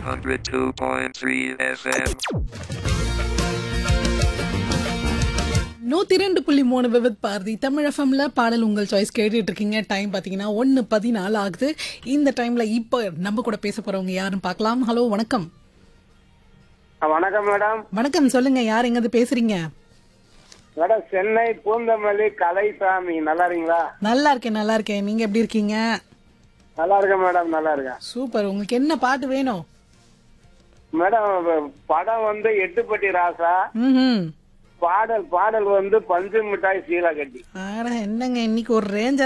102.3 FM. நூத்தி ரெண்டு புள்ளி மூணு விவித் பாரதி தமிழ் எஃப்எம்ல பாடல் உங்கள் சாய்ஸ் கேட்டுட்டு இருக்கீங்க டைம் பாத்தீங்கன்னா ஒன்னு பதினாலு ஆகுது இந்த டைம்ல இப்போ நம்ம கூட பேச போறவங்க யாருன்னு பார்க்கலாம் ஹலோ வணக்கம் ஆ, வணக்கம் மேடம் வணக்கம் சொல்லுங்க யார் எங்கது பேசுறீங்க மேடம் சென்னை பூந்தமல்லி கலைசாமி நல்லா இருக்கீங்களா நல்லா இருக்கேன் நல்லா இருக்கேன் நீங்க எப்படி இருக்கீங்க நல்லா இருக்கேன் மேடம் நல்லா இருக்கேன் சூப்பர் உங்களுக்கு என்ன பாட்டு வேணும் மேடம் படம் வந்து எட்டுப்பட்டி ராசா ம் பாடல் பாடல் வந்து பஞ்சு மிட்டாய் சீலா கட்டி ஆட என்னங்க இன்னைக்கு ஒரு ரேஞ்சா